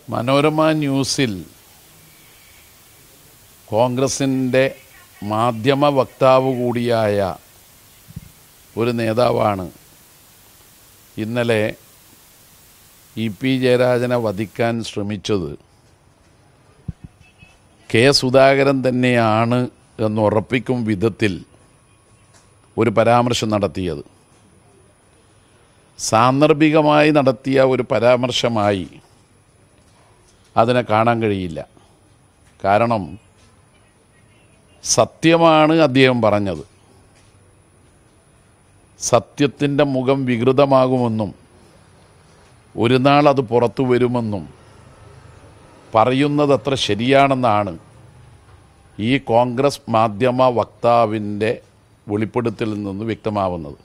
മനോരമ ന്യൂസിൽ കോൺഗ്രസിൻ്റെ മാധ്യമ വക്താവ് കൂടിയായ ഒരു നേതാവാണ് ഇന്നലെ ഇ പി ജയരാജനെ വധിക്കാൻ ശ്രമിച്ചത് കെ സുധാകരൻ തന്നെയാണ് എന്ന് ഉറപ്പിക്കും വിധത്തിൽ ഒരു പരാമർശം നടത്തിയത് സാന്ദർഭികമായി നടത്തിയ ഒരു പരാമർശമായി അതിനെ കാണാൻ കഴിയില്ല കാരണം സത്യമാണ് അദ്ദേഹം പറഞ്ഞത് സത്യത്തിൻ്റെ മുഖം വികൃതമാകുമെന്നും ഒരു നാൾ അത് പുറത്തു വരുമെന്നും പറയുന്നത് അത്ര ശരിയാണെന്നാണ് ഈ കോൺഗ്രസ് മാധ്യമ വക്താവിൻ്റെ വെളിപ്പെടുത്തലിൽ നിന്ന് വ്യക്തമാവുന്നത്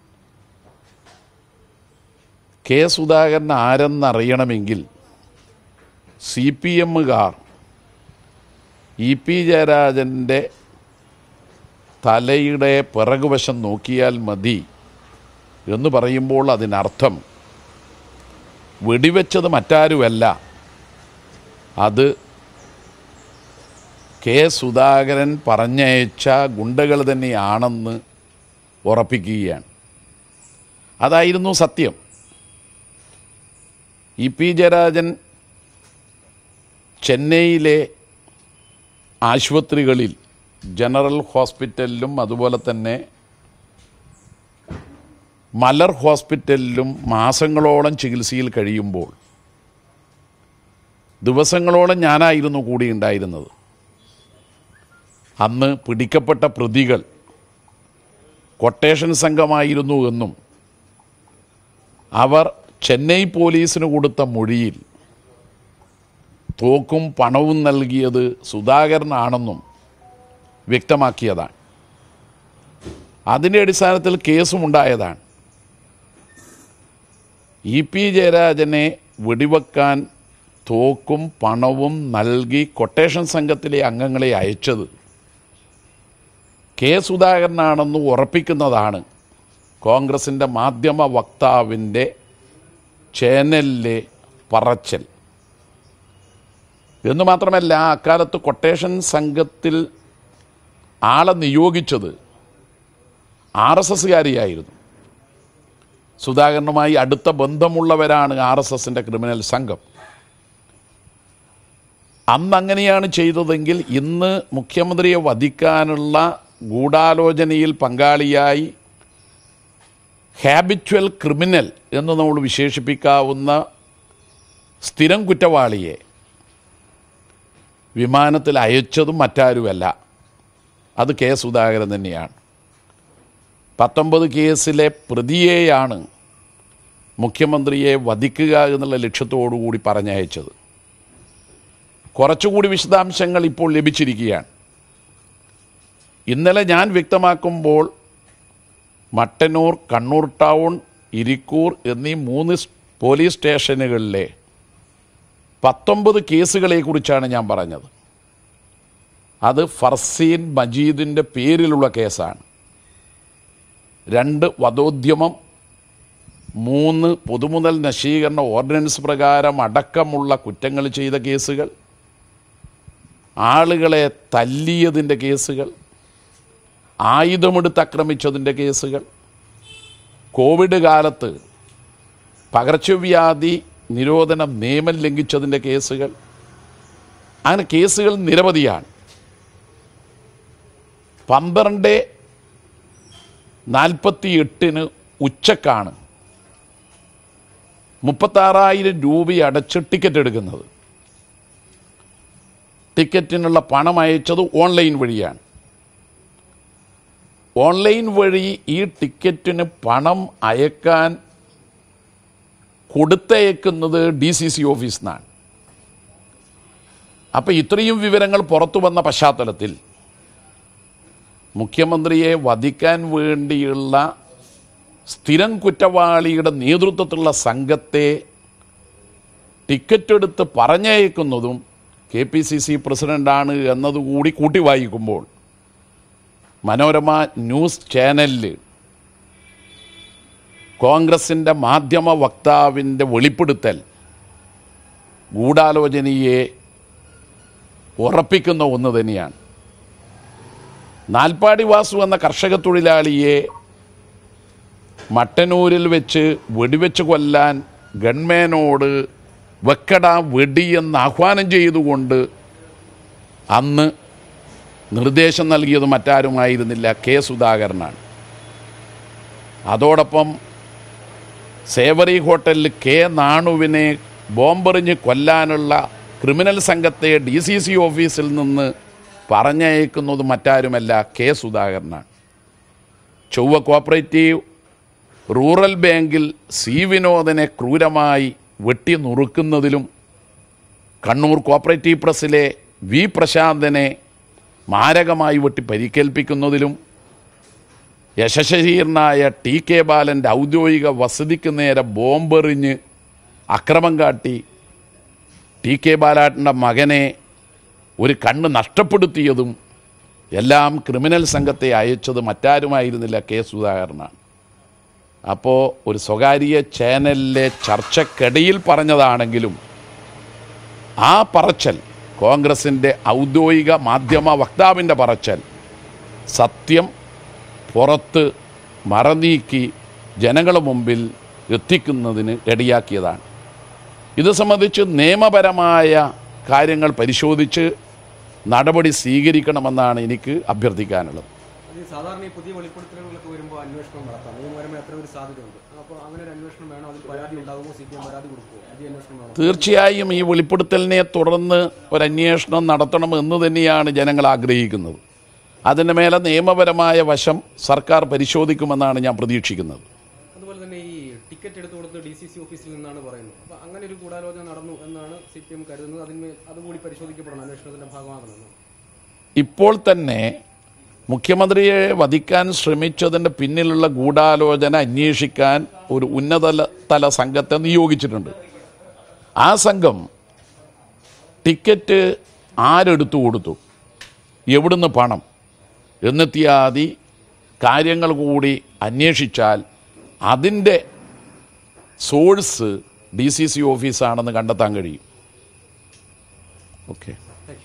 കെ സുധാകരൻ ആരെന്നറിയണമെങ്കിൽ സി പി എമ്മുകാർ ഇ പി ജയരാജൻ്റെ തലയുടെ പിറകുവശം നോക്കിയാൽ മതി എന്ന് പറയുമ്പോൾ അതിനർത്ഥം വെടിവെച്ചത് മറ്റാരുമല്ല അത് കെ സുധാകരൻ പറഞ്ഞയച്ച ഗുണ്ടകൾ തന്നെയാണെന്ന് ഉറപ്പിക്കുകയാണ് അതായിരുന്നു സത്യം ഇ പി ജയരാജൻ ചെന്നൈയിലെ ആശുപത്രികളിൽ ജനറൽ ഹോസ്പിറ്റലിലും അതുപോലെ തന്നെ മലർ ഹോസ്പിറ്റലിലും മാസങ്ങളോളം ചികിത്സയിൽ കഴിയുമ്പോൾ ദിവസങ്ങളോളം ഞാനായിരുന്നു കൂടി ഉണ്ടായിരുന്നത് അന്ന് പിടിക്കപ്പെട്ട പ്രതികൾ കൊട്ടേഷൻ സംഘമായിരുന്നു എന്നും അവർ ചെന്നൈ പോലീസിന് കൊടുത്ത മൊഴിയിൽ തോക്കും പണവും നൽകിയത് സുധാകരനാണെന്നും വ്യക്തമാക്കിയതാണ് അതിൻ്റെ അടിസ്ഥാനത്തിൽ കേസും ഉണ്ടായതാണ് ഇ പി ജയരാജനെ വെടിവെക്കാൻ തോക്കും പണവും നൽകി കൊട്ടേഷൻ സംഘത്തിലെ അംഗങ്ങളെ അയച്ചത് കെ സുധാകരനാണെന്ന് ഉറപ്പിക്കുന്നതാണ് കോൺഗ്രസിൻ്റെ മാധ്യമ വക്താവിൻ്റെ ചാനലിലെ പറച്ചൽ എന്ന് മാത്രമല്ല അക്കാലത്ത് കൊട്ടേഷൻ സംഘത്തിൽ ആളെ നിയോഗിച്ചത് ആർ എസ് എസ്സുകാരിയായിരുന്നു സുധാകരനുമായി അടുത്ത ബന്ധമുള്ളവരാണ് ആർ എസ് എസിൻ്റെ ക്രിമിനൽ സംഘം അന്ന് അങ്ങനെയാണ് ചെയ്തതെങ്കിൽ ഇന്ന് മുഖ്യമന്ത്രിയെ വധിക്കാനുള്ള ഗൂഢാലോചനയിൽ പങ്കാളിയായി ഹാബിച്വൽ ക്രിമിനൽ എന്ന് നമ്മൾ വിശേഷിപ്പിക്കാവുന്ന സ്ഥിരം കുറ്റവാളിയെ വിമാനത്തിൽ അയച്ചതും മറ്റാരുമല്ല അത് കെ സുധാകരൻ തന്നെയാണ് പത്തൊമ്പത് കേസിലെ പ്രതിയെയാണ് മുഖ്യമന്ത്രിയെ വധിക്കുക എന്നുള്ള ലക്ഷ്യത്തോടു കൂടി പറഞ്ഞയച്ചത് കുറച്ചുകൂടി വിശദാംശങ്ങൾ ഇപ്പോൾ ലഭിച്ചിരിക്കുകയാണ് ഇന്നലെ ഞാൻ വ്യക്തമാക്കുമ്പോൾ മട്ടന്നൂർ കണ്ണൂർ ടൗൺ ഇരിക്കൂർ എന്നീ മൂന്ന് സ് പോലീസ് സ്റ്റേഷനുകളിലെ പത്തൊമ്പത് കേസുകളെക്കുറിച്ചാണ് ഞാൻ പറഞ്ഞത് അത് ഫർസീൻ മജീദിൻ്റെ പേരിലുള്ള കേസാണ് രണ്ട് വധോദ്യമം മൂന്ന് പൊതുമുതൽ നശീകരണ ഓർഡിനൻസ് പ്രകാരം അടക്കമുള്ള കുറ്റങ്ങൾ ചെയ്ത കേസുകൾ ആളുകളെ തല്ലിയതിൻ്റെ കേസുകൾ ആയുധമെടുത്ത് ആക്രമിച്ചതിൻ്റെ കേസുകൾ കോവിഡ് കാലത്ത് പകർച്ചവ്യാധി നിരോധന നിയമം ലംഘിച്ചതിൻ്റെ കേസുകൾ അങ്ങനെ കേസുകൾ നിരവധിയാണ് പന്ത്രണ്ട് നാൽപ്പത്തി എട്ടിന് ഉച്ചക്കാണ് മുപ്പത്താറായിരം രൂപ അടച്ച് ടിക്കറ്റ് എടുക്കുന്നത് ടിക്കറ്റിനുള്ള പണം അയച്ചത് ഓൺലൈൻ വഴിയാണ് ഓൺലൈൻ വഴി ഈ ടിക്കറ്റിന് പണം അയക്കാൻ കൊടുത്തയക്കുന്നത് ഡി സി സി ഓഫീസിൽ നിന്നാണ് അപ്പം ഇത്രയും വിവരങ്ങൾ പുറത്തു വന്ന പശ്ചാത്തലത്തിൽ മുഖ്യമന്ത്രിയെ വധിക്കാൻ വേണ്ടിയുള്ള സ്ഥിരം കുറ്റവാളിയുടെ നേതൃത്വത്തിലുള്ള സംഘത്തെ ടിക്കറ്റ് എടുത്ത് പറഞ്ഞയക്കുന്നതും കെ പി സി സി പ്രസിഡൻ്റാണ് എന്നതുകൂടി കൂട്ടി വായിക്കുമ്പോൾ മനോരമ ന്യൂസ് ചാനലിൽ കോൺഗ്രസിൻ്റെ മാധ്യമ വക്താവിൻ്റെ വെളിപ്പെടുത്തൽ ഗൂഢാലോചനയെ ഉറപ്പിക്കുന്ന ഒന്ന് തന്നെയാണ് നാൽപ്പാടി വാസു എന്ന കർഷക തൊഴിലാളിയെ മട്ടന്നൂരിൽ വെച്ച് വെടിവെച്ച് കൊല്ലാൻ ഗൺമേനോട് വെക്കട വെടിയെന്ന് ആഹ്വാനം ചെയ്തുകൊണ്ട് അന്ന് നിർദ്ദേശം നൽകിയത് മറ്റാരുമായിരുന്നില്ല കെ സുധാകരനാണ് അതോടൊപ്പം സേവറി ഹോട്ടലിൽ കെ നാണുവിനെ ബോംബെറിഞ്ഞ് കൊല്ലാനുള്ള ക്രിമിനൽ സംഘത്തെ ഡി സി സി ഓഫീസിൽ നിന്ന് പറഞ്ഞയക്കുന്നത് മറ്റാരുമല്ല കെ സുധാകരനാണ് ചൊവ്വ കോപ്പറേറ്റീവ് റൂറൽ ബാങ്കിൽ സി വിനോദനെ ക്രൂരമായി വെട്ടി നുറുക്കുന്നതിലും കണ്ണൂർ കോപ്പറേറ്റീവ് പ്രസ്സിലെ വി പ്രശാന്തനെ മാരകമായി വെട്ടി പരിക്കേൽപ്പിക്കുന്നതിലും യശശീർണായ ടി കെ ബാലൻ്റെ ഔദ്യോഗിക വസതിക്ക് നേരെ ബോംബെറിഞ്ഞ് അക്രമം കാട്ടി ടി കെ ബാലാട്ടിൻ്റെ മകനെ ഒരു കണ്ണ് നഷ്ടപ്പെടുത്തിയതും എല്ലാം ക്രിമിനൽ സംഘത്തെ അയച്ചത് മറ്റാരുമായിരുന്നില്ല കെ സുധാകരനാണ് അപ്പോൾ ഒരു സ്വകാര്യ ചാനലിലെ ചർച്ചക്കിടയിൽ പറഞ്ഞതാണെങ്കിലും ആ പറച്ചൽ കോൺഗ്രസിൻ്റെ ഔദ്യോഗിക മാധ്യമ വക്താവിൻ്റെ പറച്ചൽ സത്യം പുറത്ത് മറനീക്കി ജനങ്ങളുടെ മുമ്പിൽ എത്തിക്കുന്നതിന് ഇടയാക്കിയതാണ് ഇത് സംബന്ധിച്ച് നിയമപരമായ കാര്യങ്ങൾ പരിശോധിച്ച് നടപടി സ്വീകരിക്കണമെന്നാണ് എനിക്ക് അഭ്യർത്ഥിക്കാനുള്ളത് അത് സാധാരണ ഈ പുതിയ വെളിപ്പെടുത്തലുകളൊക്കെ വരുമ്പോൾ അന്വേഷണം നടത്താം നിയമപരമായി എത്ര ഒരു സാധ്യതയുണ്ട് അപ്പോൾ അങ്ങനെ ഒരു അന്വേഷണം വേണോ അതിൽ പരാതി ഉണ്ടാകുമോ സി പി എം പരാതി കൊടുക്കുമോ പുതിയ അന്വേഷണം വേണോ തീർച്ചയായും ഈ വെളിപ്പെടുത്തലിനെ തുടർന്ന് ഒരന്വേഷണം നടത്തണമെന്ന് തന്നെയാണ് ജനങ്ങൾ ആഗ്രഹിക്കുന്നത് അതിൻ്റെ മേലെ നിയമപരമായ വശം സർക്കാർ പരിശോധിക്കുമെന്നാണ് ഞാൻ പ്രതീക്ഷിക്കുന്നത് അതുപോലെ തന്നെ ഈ ടിക്കറ്റ് എടുത്തു കൊടുത്ത് ഡി സി സി ഓഫീസിൽ നിന്നാണ് പറയുന്നത് അപ്പോൾ അങ്ങനെ ഒരു ഗൂഢാലോചന നടന്നു എന്നാണ് സി പി എം കരുതുന്നത് അതിന്മേൽ അതുകൂടി പരിശോധിക്കപ്പെടണം അന്വേഷണത്തിന്റെ ഭാഗമാകണമെന്ന് ഇപ്പോൾ തന്നെ മുഖ്യമന്ത്രിയെ വധിക്കാൻ ശ്രമിച്ചതിൻ്റെ പിന്നിലുള്ള ഗൂഢാലോചന അന്വേഷിക്കാൻ ഒരു ഉന്നത തല സംഘത്തെ നിയോഗിച്ചിട്ടുണ്ട് ആ സംഘം ടിക്കറ്റ് ആരെടുത്തു കൊടുത്തു എവിടുന്ന് പണം എന്നിത്യാദി കാര്യങ്ങൾ കൂടി അന്വേഷിച്ചാൽ അതിൻ്റെ സോഴ്സ് ഡി സി സി ഓഫീസാണെന്ന് കണ്ടെത്താൻ കഴിയും ഓക്കെ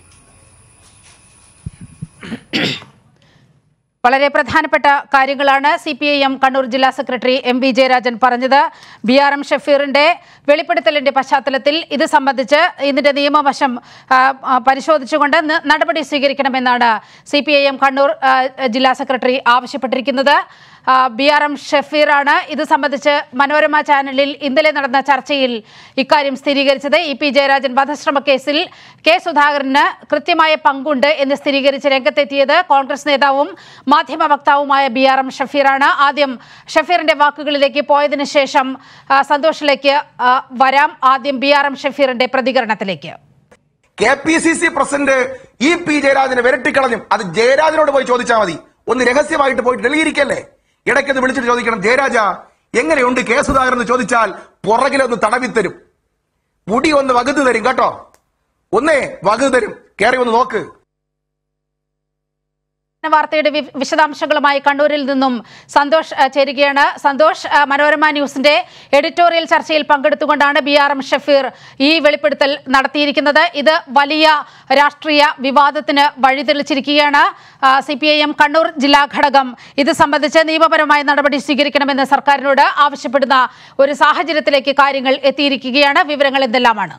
വളരെ പ്രധാനപ്പെട്ട കാര്യങ്ങളാണ് C P I M Kannur ജില്ലാ സെക്രട്ടറി എം വി ജയരാജൻ പറഞ്ഞത് ബി ആർ എം ഷഫീറിന്റെ വെളിപ്പെടുത്തലിന്റെ പശ്ചാത്തലത്തിൽ ഇത് സംബന്ധിച്ച് ഇതിന്റെ നിയമവശം ആ, ആ, പരിശോധിച്ചുകൊണ്ട് ന- നടപടി സ്വീകരിക്കണമെന്നാണ് C P I M Kannur ആ, ജില്ലാ സെക്രട്ടറി ആവശ്യപ്പെട്ടിരിക്കുന്നത് ആ, ബി ആർ എം ഷഫീറാണ് ഇത് സംബന്ധിച്ച് മനോരമ ചാനലിൽ ഇന്നലെ നടന്ന ചർച്ചയിൽ ഇക്കാര്യം സ്ഥിരീകരിച്ചത് ഇ പി ജയരാജൻ വധശ്രമ കേസിൽ കെ സുധാകരന് കൃത്യമായ പങ്കുണ്ട് എന്ന് സ്ഥിരീകരിച്ച് രംഗത്തെത്തിയത് കോൺഗ്രസ് നേതാവും മാധ്യമ വക്താവുമായ ബി ആർ എം ഷഫീറാണ് ആദ്യം ഷഫീറിന്റെ വാക്കുകളിലേക്ക് പോയതിനു ശേഷം ആ, സന്തോഷിലേക്ക് ആ, വരാം ആദ്യം ബി ആർ എം ഷഫീറിന്റെ പ്രതികരണത്തിലേക്ക് K P C C president E P ജയരാജനെ വിരട്ടിക്കളഞ്ഞു അത് ജയരാജനോട് പോയി ചോദിച്ചാൽ മതി ഒന്ന് രഹസ്യമായിട്ട് പോയിട്ട് ഡൽഹിയിരിക്കല്ലേ ഇടയ്ക്കത് വിളിച്ചിട്ട് ചോദിക്കണം ജയരാജ എങ്ങനെയുണ്ട് കെ സുധാകരൻ എന്ന് ചോദിച്ചാൽ പുറകിലൊന്ന് തടവിത്തരും മുടി ഒന്ന് വകുതു തരും കേട്ടോ ഒന്നേ വകുതു തരും കയറി ഒന്ന് നോക്ക് വാർത്തയുടെ വി- വിശദാംശങ്ങളുമായി കണ്ണൂരിൽ നിന്നും സന്തോഷ് ആ, ചേരുകയാണ് സന്തോഷ് ആ, മനോരമ ന്യൂസിന്റെ എഡിറ്റോറിയൽ ചർച്ചയിൽ പങ്കെടുത്തുകൊണ്ടാണ് ബി ആർ എം ഷഫീർ ഈ വെളിപ്പെടുത്തൽ നടത്തിയിരിക്കുന്നത് ഇത് വലിയ രാഷ്ട്രീയ വിവാദത്തിന് വഴിതെളിച്ചിരിക്കുകയാണ് C P I M Kannur ജില്ലാ ഘടകം ഇത് സംബന്ധിച്ച് നിയമപരമായ നടപടി സ്വീകരിക്കണമെന്ന് സർക്കാരിനോട് ആവശ്യപ്പെടുന്ന ഒരു സാഹചര്യത്തിലേക്ക് കാര്യങ്ങൾ എത്തിയിരിക്കുകയാണ് വിവരങ്ങൾ എന്തെല്ലാമാണ്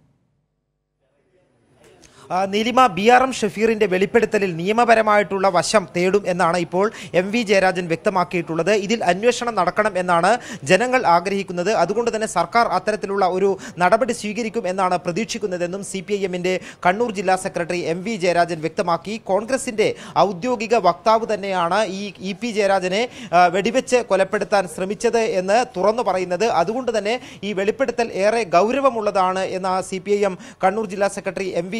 ആ, നീലിമ ബി ആർ എം ഷഫീറിന്റെ വെളിപ്പെടുത്തലിൽ നിയമപരമായിട്ടുള്ള വശം തേടും എന്നാണ് ഇപ്പോൾ എം വി ജയരാജൻ വ്യക്തമാക്കിയിട്ടുള്ളത് ഇതിൽ അന്വേഷണം നടക്കണം എന്നാണ് ജനങ്ങൾ ആഗ്രഹിക്കുന്നത് അതുകൊണ്ട് തന്നെ സർക്കാർ അത്തരത്തിലുള്ള ഒരു നടപടി സ്വീകരിക്കും എന്നാണ് പ്രതീക്ഷിക്കുന്നതെന്നും സി പി ഐ എമ്മിന്റെ കണ്ണൂർ ജില്ലാ സെക്രട്ടറി എം വി ജയരാജൻ വ്യക്തമാക്കി കോൺഗ്രസിന്റെ ഔദ്യോഗിക വക്താവ് തന്നെയാണ് ഈ ഇ പി ജയരാജനെ ആ, വെടിവെച്ച് കൊലപ്പെടുത്താൻ ശ്രമിച്ചത് എന്ന് തുറന്നു പറയുന്നത് അതുകൊണ്ട് തന്നെ ഈ വെളിപ്പെടുത്തൽ ഏറെ ഗൗരവമുള്ളതാണ് എന്ന C P I M Kannur ജില്ലാ secretary M V Jayarajan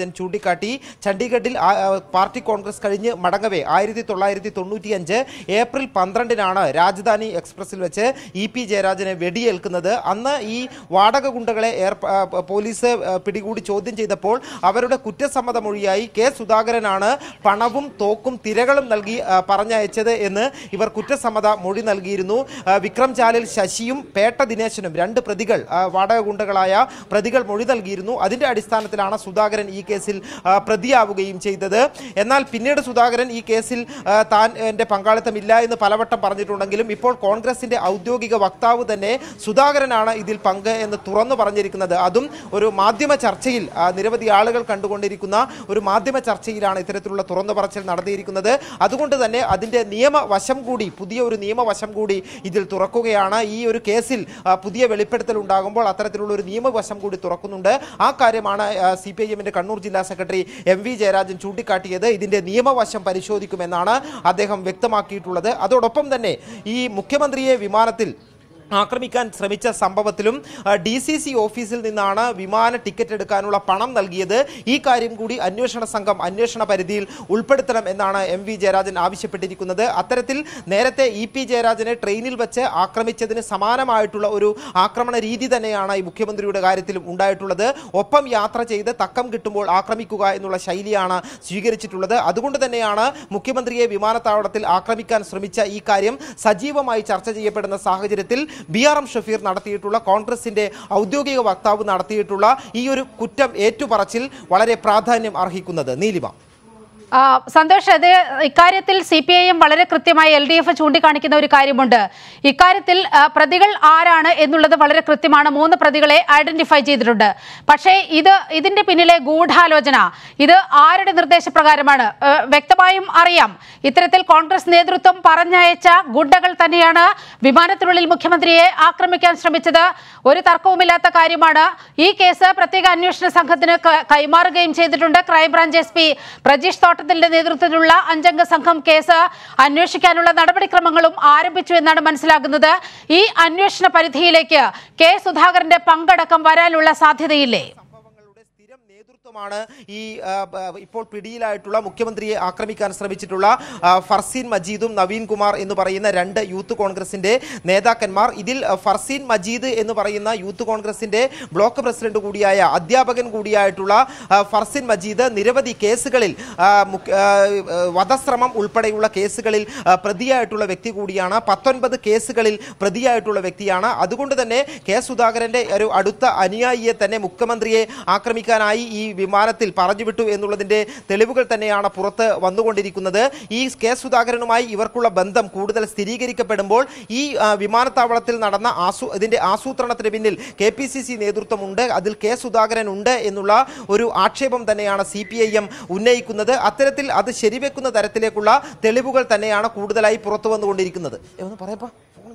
Jayarajan ചൂണ്ടിക്കാട്ടി ചണ്ഡീഗഡിൽ ആ, ആ, പാർട്ടി കോൺഗ്രസ് കഴിഞ്ഞ് മടങ്ങവേ ആയിരത്തി തൊള്ളായിരത്തി തൊണ്ണൂറ്റിയഞ്ച് ഏപ്രിൽ പന്ത്രണ്ടിനാണ് രാജധാനി എക്സ്പ്രസിൽ വെച്ച് ഇ പി ജയരാജനെ വെടിയേൽക്കുന്നത് അന്ന് ഈ വാടക ഗുണ്ടകളെ ഏർപ്പ- ആ, പ- പോലീസ് ആ, പിടികൂടി ചോദ്യം ചെയ്തപ്പോൾ അവരുടെ കുറ്റസമ്മത മൊഴിയായി കെ സുധാകരനാണ് പണവും തോക്കും തിരകളും നൽകി ആ, പറഞ്ഞയച്ചത് എന്ന് ഇവർ കുറ്റസമ്മത മൊഴി നൽകിയിരുന്നു ആ, വിക്രം ചാലിൽ ശശിയും പേട്ട ദിനേശനും രണ്ട് പ്രതികൾ ആ, വാടക ഗുണ്ടകളായ പ്രതികൾ മൊഴി നൽകിയിരുന്നു അതിന്റെ അടിസ്ഥാനത്തിലാണ് സുധാകരൻ ഈ കേസിൽ ആ, പ്രതിയാവുകയും ചെയ്തത് എന്നാൽ പിന്നീട് സുധാകരൻ ഈ കേസിൽ ആ, താൻ എന്റെ പങ്കാളിത്തമില്ല എന്ന് പലവട്ടം പറഞ്ഞിട്ടുണ്ടെങ്കിലും ഇപ്പോൾ കോൺഗ്രസിന്റെ ഔദ്യോഗിക വക്താവ് തന്നെ സുധാകരനാണ് ഇതിൽ പങ്ക് എന്ന് തുറന്നു പറഞ്ഞിരിക്കുന്നത് അതും ഒരു മാധ്യമ ചർച്ചയിൽ ആ, നിരവധി ആളുകൾ കണ്ടുകൊണ്ടിരിക്കുന്ന ഒരു മാധ്യമ ചർച്ചയിലാണ് ഇത്തരത്തിലുള്ള തുറന്നു പറച്ചിൽ നടത്തിയിരിക്കുന്നത് അതുകൊണ്ട് തന്നെ അതിന്റെ നിയമവശം കൂടി പുതിയ ഒരു നിയമവശം കൂടി ഇതിൽ തുറക്കുകയാണ് ഈ ഒരു കേസിൽ ആ, പുതിയ വെളിപ്പെടുത്തൽ ഉണ്ടാകുമ്പോൾ അത്തരത്തിലുള്ള ഒരു നിയമവശം കൂടി തുറക്കുന്നുണ്ട് ആ കാര്യമാണ് സി പി ഐ എമ്മിന്റെ കണ്ണൂർ ജില്ലാ സെക്രട്ടറി എം വി ജയരാജൻ ചൂണ്ടിക്കാട്ടിയത് ഇതിന്റെ നിയമവശം പരിശോധിക്കുമെന്നാണ് അദ്ദേഹം വ്യക്തമാക്കിയിട്ടുള്ളത് അതോടൊപ്പം തന്നെ ഈ മുഖ്യമന്ത്രിയെ വിമാനത്തിൽ ആക്രമിക്കാൻ ശ്രമിച്ച സംഭവത്തിലും ഡി സി സി ഓഫീസിൽ നിന്നാണ് വിമാന ടിക്കറ്റ് എടുക്കാനുള്ള പണം നൽകിയത് ഈ കാര്യം കൂടി അന്വേഷണ സംഘം അന്വേഷണ പരിധിയിൽ ഉൾപ്പെടുത്തണം എന്നാണ് എം വി ജയരാജൻ ആവശ്യപ്പെട്ടിരിക്കുന്നത് അത്തരത്തിൽ നേരത്തെ ഇ പി ജയരാജനെ ട്രെയിനിൽ വെച്ച് ആക്രമിച്ചതിന് സമാനമായിട്ടുള്ള ഒരു ആക്രമണ രീതി തന്നെയാണ് ഈ മുഖ്യമന്ത്രിയുടെ കാര്യത്തിലും ഉണ്ടായിട്ടുള്ളത് ഒപ്പം യാത്ര ചെയ്ത് തക്കം കിട്ടുമ്പോൾ ആക്രമിക്കുക എന്നുള്ള ശൈലിയാണ് സ്വീകരിച്ചിട്ടുള്ളത് അതുകൊണ്ട് തന്നെയാണ് മുഖ്യമന്ത്രിയെ വിമാനത്താവളത്തിൽ ആക്രമിക്കാൻ ശ്രമിച്ച ഈ കാര്യം സജീവമായി ചർച്ച ചെയ്യപ്പെടുന്ന സാഹചര്യത്തിൽ ബി ആർ എം ഷഫീർ നടത്തിയിട്ടുള്ള കോൺഗ്രസിന്റെ ഔദ്യോഗിക വക്താവ് നടത്തിയിട്ടുള്ള ഈ ഒരു കുറ്റം ഏറ്റുപറച്ചിൽ വളരെ പ്രാധാന്യം അർഹിക്കുന്നത് നീലിമ ആ, സന്തോഷ് അത് ഇക്കാര്യത്തിൽ സി പി ഐ എം വളരെ കൃത്യമായി എൽ ഡി എഫ് ചൂണ്ടിക്കാണിക്കുന്ന ഒരു കാര്യമുണ്ട് ഇക്കാര്യത്തിൽ ആ, പ്രതികൾ ആരാണ് എന്നുള്ളത് വളരെ കൃത്യമാണ് മൂന്ന് പ്രതികളെ ഐഡന്റിഫൈ ചെയ്തിട്ടുണ്ട് പക്ഷേ ഇത് ഇതിന്റെ പിന്നിലെ ഗൂഢാലോചന ഇത് ആരുടെ നിർദ്ദേശപ്രകാരമാണ് ആ, വ്യക്തമായും അറിയാം ഇത്തരത്തിൽ കോൺഗ്രസ് നേതൃത്വം പറഞ്ഞയച്ച ഗുണ്ടകൾ തന്നെയാണ് വിമാനത്തിനുള്ളിൽ മുഖ്യമന്ത്രിയെ ആക്രമിക്കാൻ ശ്രമിച്ചത് ഒരു തർക്കവുമില്ലാത്ത കാര്യമാണ് ഈ കേസ് പ്രത്യേക അന്വേഷണ സംഘത്തിന് ക- കൈമാറുകയും ചെയ്തിട്ടുണ്ട് ക്രൈംബ്രാഞ്ച് എസ് പി പ്രജീഷ് തോട്ടത്തിന്റെ നേതൃത്വത്തിലുള്ള അഞ്ചംഗ സംഘം കേസ് അന്വേഷിക്കാനുള്ള നടപടിക്രമങ്ങളും ആരംഭിച്ചു എന്നാണ് മനസ്സിലാകുന്നത് ഈ അന്വേഷണ പരിധിയിലേക്ക് കെ സുധാകരന്റെ പങ്കടക്കം വരാനുള്ള സാധ്യതയില്ലേ സംഭവങ്ങളുടെ സ്ഥിരം നേതൃത്വമാണ് ഈ ആ, ബ- ഇപ്പോൾ പിടിയിലായിട്ടുള്ള മുഖ്യമന്ത്രിയെ ആക്രമിക്കാൻ ശ്രമിച്ചിട്ടുള്ള ആ, ഫർസീൻ മജീദും നവീൻ കുമാർ എന്ന് പറയുന്ന രണ്ട് യൂത്ത് കോൺഗ്രസിന്റെ നേതാക്കന്മാർ ഇതിൽ ആ, ഫർസീൻ മജീദ് എന്ന് പറയുന്ന യൂത്ത് കോൺഗ്രസിന്റെ ബ്ലോക്ക് പ്രസിഡന്റ് കൂടിയായ അധ്യാപകൻ കൂടിയായിട്ടുള്ള ആ, ഫർസീൻ മജീദ് നിരവധി കേസുകളിൽ ആ, മുഖ്യ- ആ, ആ, വധശ്രമം ഉൾപ്പെടെയുള്ള കേസുകളിൽ ആ, പ്രതിയായിട്ടുള്ള വ്യക്തി കൂടിയാണ് പത്തൊൻപത് കേസുകളിൽ പ്രതിയായിട്ടുള്ള വ്യക്തിയാണ് അതുകൊണ്ട് തന്നെ കെ സുധാകരന്റെ ഒരു അടുത്ത അനുയായിയെ തന്നെ മുഖ്യമന്ത്രിയെ ആക്രമിക്കാനായി ഈ വിമാനത്തിൽ പറഞ്ഞുവിട്ടു എന്നുള്ളതിന്റെ തെളിവുകൾ തന്നെയാണ് പുറത്ത് വന്നുകൊണ്ടിരിക്കുന്നത് ഈ കെ സുധാകരനുമായി ഇവർക്കുള്ള ബന്ധം കൂടുതൽ സ്ഥിരീകരിക്കപ്പെടുമ്പോൾ ഈ ആ, വിമാനത്താവളത്തിൽ നടന്ന ആസൂ ഇതിന്റെ ആസൂത്രണത്തിന് പിന്നിൽ കെ പി സി സി നേതൃത്വമുണ്ട് അതിൽ കെ സുധാകരൻ ഉണ്ട് എന്നുള്ള ഒരു ആക്ഷേപം തന്നെയാണ് സി പി ഐ എം ഉന്നയിക്കുന്നത് അത്തരത്തിൽ അത് ശരിവെക്കുന്ന തരത്തിലേക്കുള്ള തെളിവുകൾ തന്നെയാണ് കൂടുതലായി പുറത്തു വന്നുകൊണ്ടിരിക്കുന്നത് ഏ, ഒന്ന് പറയപ്പാ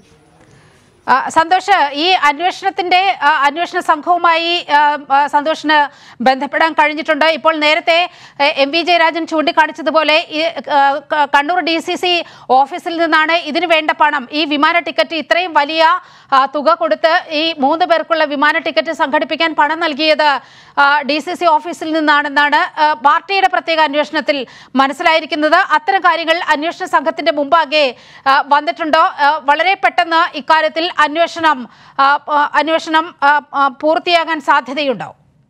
ആ, സന്തോഷ് ഈ അന്വേഷണത്തിന്റെ ആ, അന്വേഷണ സംഘവുമായി ആ, ആ, സന്തോഷിന് ബന്ധപ്പെടാൻ കഴിഞ്ഞിട്ടുണ്ട് ഇപ്പോൾ നേരത്തെ എ, എം വി ജയരാജൻ ചൂണ്ടിക്കാണിച്ചതുപോലെ ഈ ആ, ക- കണ്ണൂർ ഡി സി സി ഓഫീസിൽ നിന്നാണ് ഇതിനു വേണ്ട പണം ഈ വിമാന ടിക്കറ്റ് ഇത്രയും വലിയ ആ, തുക കൊടുത്ത് ഈ മൂന്ന് പേർക്കുള്ള വിമാന ടിക്കറ്റ് സംഘടിപ്പിക്കാൻ പണം നൽകിയത് ഡി സി സി ഓഫീസിൽ നിന്നാണെന്നാണ് ആ, പാർട്ടിയുടെ പ്രത്യേക അന്വേഷണത്തിൽ മനസ്സിലായിരിക്കുന്നത് അത്തരം കാര്യങ്ങൾ അന്വേഷണ സംഘത്തിന്റെ മുമ്പാകെ ആ, വന്നിട്ടുണ്ടോ ആ, വളരെ പെട്ടെന്ന് ഇക്കാര്യത്തിൽ അന്വേഷണം ആ, ആ, അന്വേഷണം ആ, ആ, പൂർത്തിയാകാൻ സാധ്യതയുണ്ടോ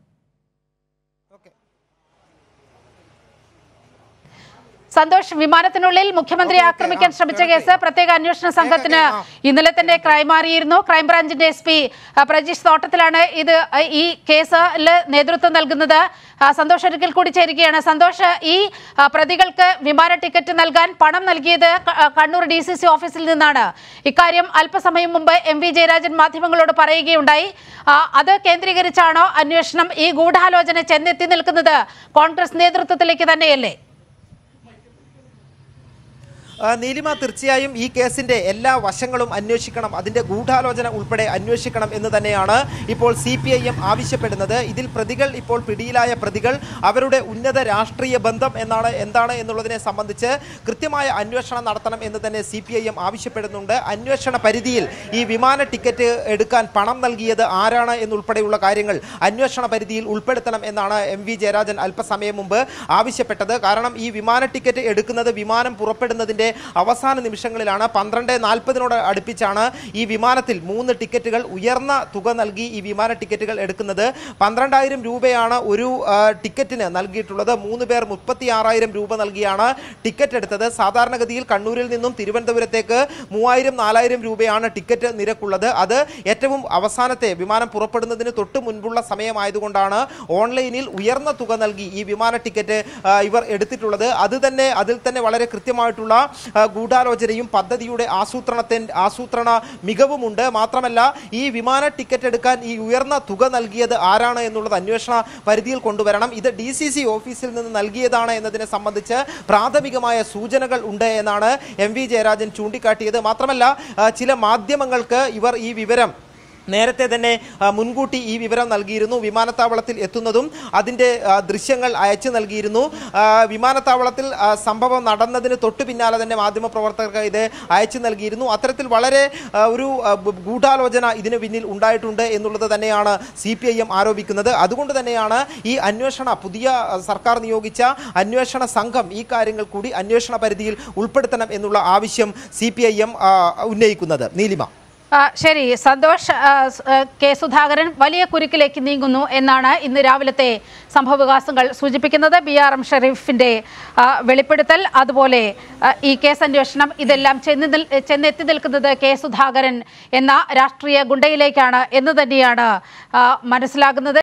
സന്തോഷ് വിമാനത്തിനുള്ളിൽ മുഖ്യമന്ത്രി ആക്രമിക്കാൻ ശ്രമിച്ച കേസ് പ്രത്യേക അന്വേഷണ സംഘത്തിന് ഇന്നലെ തന്നെ ക്രൈമാറിയിരുന്നു ക്രൈംബ്രാഞ്ചിന്റെ എസ് പി പ്രജീഷ് തോട്ടത്തിലാണ് ഇത് ആ, ഈ കേസിൽ നേതൃത്വം നൽകുന്നത് ആ, സന്തോഷ് ഒരിക്കൽ കൂടി ചേരുകയാണ് സന്തോഷ് ഈ ആ, പ്രതികൾക്ക് വിമാന ടിക്കറ്റ് നൽകാൻ പണം നൽകിയത് ക- ആ, കണ്ണൂർ ഡി സി സി ഓഫീസിൽ നിന്നാണ് ഇക്കാര്യം അല്പസമയം മുമ്പ് എം വി ജയരാജൻ മാധ്യമങ്ങളോട് പറയുകയുണ്ടായി ആ, അത് കേന്ദ്രീകരിച്ചാണോ അന്വേഷണം ഈ ഗൂഢാലോചന ചെന്നെത്തി നിൽക്കുന്നത് കോൺഗ്രസ് നേതൃത്വത്തിലേക്ക് തന്നെയല്ലേ ആ, നീലിമ തീർച്ചയായും ഈ കേസിന്റെ എല്ലാ വശങ്ങളും അന്വേഷിക്കണം അതിന്റെ ഗൂഢാലോചന ഉൾപ്പെടെ അന്വേഷിക്കണം എന്ന് തന്നെയാണ് ഇപ്പോൾ സി പി ഐ എം ആവശ്യപ്പെടുന്നത് ഇതിൽ പ്രതികൾ ഇപ്പോൾ പിടിയിലായ പ്രതികൾ അവരുടെ ഉന്നത രാഷ്ട്രീയ ബന്ധം എന്നാണ് എന്താണ് എന്നുള്ളതിനെ സംബന്ധിച്ച് കൃത്യമായ അന്വേഷണം നടത്തണം എന്ന് തന്നെ സി പി ഐ എം ആവശ്യപ്പെടുന്നുണ്ട് അന്വേഷണ പരിധിയിൽ ഈ വിമാന ടിക്കറ്റ് എടുക്കാൻ പണം നൽകിയത് ആരാണ് എന്നുൾപ്പെടെയുള്ള കാര്യങ്ങൾ അന്വേഷണ പരിധിയിൽ ഉൾപ്പെടുത്തണം എന്നാണ് എം വി ജയരാജൻ അല്പസമയം മുമ്പ് ആവശ്യപ്പെട്ടത് കാരണം ഈ വിമാന ടിക്കറ്റ് എടുക്കുന്നത് വിമാനം പുറപ്പെടുന്നതിന്റെ അവസാന നിമിഷങ്ങളിലാണ് പന്ത്രണ്ട് നാൽപ്പതിനോട് അടുപ്പിച്ചാണ് ഈ വിമാനത്തിൽ മൂന്ന് ടിക്കറ്റുകൾ ഉയർന്ന തുക നൽകി ഈ വിമാന ടിക്കറ്റുകൾ എടുക്കുന്നത് പന്ത്രണ്ടായിരം രൂപയാണ് ഒരു ആ, ടിക്കറ്റിന് നൽകിയിട്ടുള്ളത് മൂന്ന് പേർ മുപ്പത്തി ആറായിരം രൂപ നൽകിയാണ് ടിക്കറ്റ് എടുത്തത് സാധാരണഗതിയിൽ കണ്ണൂരിൽ നിന്നും തിരുവനന്തപുരത്തേക്ക് മൂവായിരം നാലായിരം രൂപയാണ് ടിക്കറ്റ് നിരക്കുള്ളത് അത് ഏറ്റവും അവസാനത്തെ വിമാനം പുറപ്പെടുന്നതിന് തൊട്ട് മുൻപുള്ള സമയമായതുകൊണ്ടാണ് ഓൺലൈനിൽ ഉയർന്ന തുക നൽകി ഈ വിമാന ടിക്കറ്റ് ആ, ഇവർ എടുത്തിട്ടുള്ളത് അത് തന്നെ അതിൽ തന്നെ വളരെ കൃത്യമായിട്ടുള്ള ആ, ഗൂഢാലോചനയും പദ്ധതിയുടെ ആസൂത്രണത്തിൻ്റെ ആസൂത്രണ മികവുമുണ്ട് മാത്രമല്ല ഈ വിമാന ടിക്കറ്റ് എടുക്കാൻ ഈ ഉയർന്ന തുക നൽകിയത് ആരാണ് എന്നുള്ളത് അന്വേഷണ പരിധിയിൽ കൊണ്ടുവരണം ഇത് ഡി സി സി ഓഫീസിൽ നിന്ന് നൽകിയതാണ് എന്നതിനെ സംബന്ധിച്ച് പ്രാഥമികമായ സൂചനകൾ ഉണ്ട് എന്നാണ് എം വി ജയരാജൻ ചൂണ്ടിക്കാട്ടിയത് മാത്രമല്ല ആ, ചില മാധ്യമങ്ങൾക്ക് ഇവർ ഈ വിവരം നേരത്തെ തന്നെ ആ, മുൻകൂട്ടി ഈ വിവരം നൽകിയിരുന്നു വിമാനത്താവളത്തിൽ എത്തുന്നതും അതിൻ്റെ ആ, ദൃശ്യങ്ങൾ അയച്ചു നൽകിയിരുന്നു ആ, വിമാനത്താവളത്തിൽ ആ, സംഭവം നടന്നതിന് തൊട്ട് പിന്നാലെ തന്നെ മാധ്യമപ്രവർത്തകർക്ക് ഇത് അയച്ചു നൽകിയിരുന്നു അത്തരത്തിൽ വളരെ ആ, ഒരു ആ, ബ- ഗൂഢാലോചന ഇതിന് പിന്നിൽ ഉണ്ടായിട്ടുണ്ട് എന്നുള്ളത് തന്നെയാണ് സി പി ഐ എം ആരോപിക്കുന്നത് അതുകൊണ്ട് തന്നെയാണ് ഈ അന്വേഷണ പുതിയ ആ, സർക്കാർ നിയോഗിച്ച അന്വേഷണ സംഘം ഈ കാര്യങ്ങൾ കൂടി അന്വേഷണ പരിധിയിൽ ഉൾപ്പെടുത്തണം എന്നുള്ള ആവശ്യം സി പി ഐ എം ഉന്നയിക്കുന്നത് നീലിമ ആ, ശരി സന്തോഷ് ആ, സ്- ആ, കെ സുധാകരൻ വലിയ കുരുക്കിലേക്ക് നീങ്ങുന്നു എന്നാണ് ഇന്ന് രാവിലത്തെ സംഭവവികാസങ്ങൾ സൂചിപ്പിക്കുന്നത് ബി ആർ എം ഷെരീഫിന്റെ ആ, വെളിപ്പെടുത്തൽ അതുപോലെ ആ, ഈ കേസ് അന്വേഷണം ഇതെല്ലാം ചെന്ന് നിൽ- ചെന്നെത്തി നിൽക്കുന്നത് കെ സുധാകരൻ എന്ന രാഷ്ട്രീയ ഗുണ്ടയിലേക്കാണ് എന്ന് തന്നെയാണ് ആ, മനസ്സിലാകുന്നത്